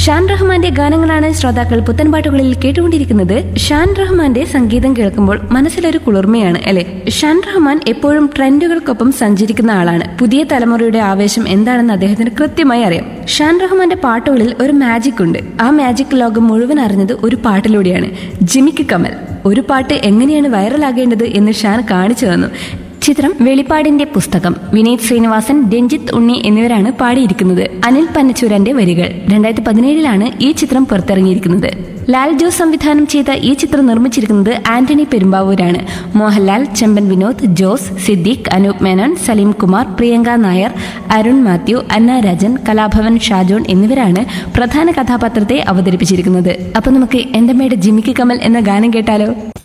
ഷാൻ റഹ്മാന്റെ ഗാനങ്ങളാണ് ശ്രോതാക്കൾ പുത്തൻ പാട്ടുകളിൽ കേട്ടുകൊണ്ടിരിക്കുന്നത് ഷാൻ റഹ്മാന്റെ സംഗീതം കേൾക്കുമ്പോൾ മനസ്സിലൊരു കുളിർമയാണ് അല്ലെ ഷാൻ റഹ്മാൻ എപ്പോഴും ട്രെൻഡുകൾക്കൊപ്പം സഞ്ചരിക്കുന്ന ആളാണ് പുതിയ തലമുറയുടെ ആവേശം എന്താണെന്ന് അദ്ദേഹത്തിന് കൃത്യമായി അറിയാം ഷാൻ റഹ്മാന്റെ പാട്ടുകളിൽ ഒരു മാജിക് ഉണ്ട് ആ മാജിക് ലോകം മുഴുവൻ അറിഞ്ഞത് ഒരു പാട്ടിലൂടെയാണ് ജിമിക്ക് കമൽ ഒരു പാട്ട് എങ്ങനെയാണ് വൈറലാകേണ്ടത് എന്ന് ഷാൻ കാണിച്ചു തന്നു ചിത്രം വെളിപ്പാടിന്റെ പുസ്തകം വിനീത് ശ്രീനിവാസൻ രഞ്ജിത്ത് ഉണ്ണി എന്നിവരാണ് പാടിയിരിക്കുന്നത് അനിൽ പന്നച്ചൂരന്റെ വരികൾ രണ്ടായിരത്തി പതിനേഴിലാണ് ഈ ചിത്രം പുറത്തിറങ്ങിയിരിക്കുന്നത് ലാൽ ജോസ് സംവിധാനം ചെയ്ത ഈ ചിത്രം നിർമ്മിച്ചിരിക്കുന്നത് ആന്റണി പെരുമ്പാവൂരാണ് മോഹൻലാൽ ചെമ്പൻ വിനോദ് ജോസ് സിദ്ദീഖ് അനൂപ് മേനോൻ സലീം കുമാർ പ്രിയങ്ക നായർ അരുൺ മാത്യു അന്ന രാജൻ കലാഭവൻ ഷാജോൺ എന്നിവരാണ് പ്രധാന കഥാപാത്രത്തെ അവതരിപ്പിച്ചിരിക്കുന്നത് അപ്പൊ നമുക്ക് എന്റെ മേടെ ജിമിക്ക് കമൽ എന്ന ഗാനം കേട്ടാലോ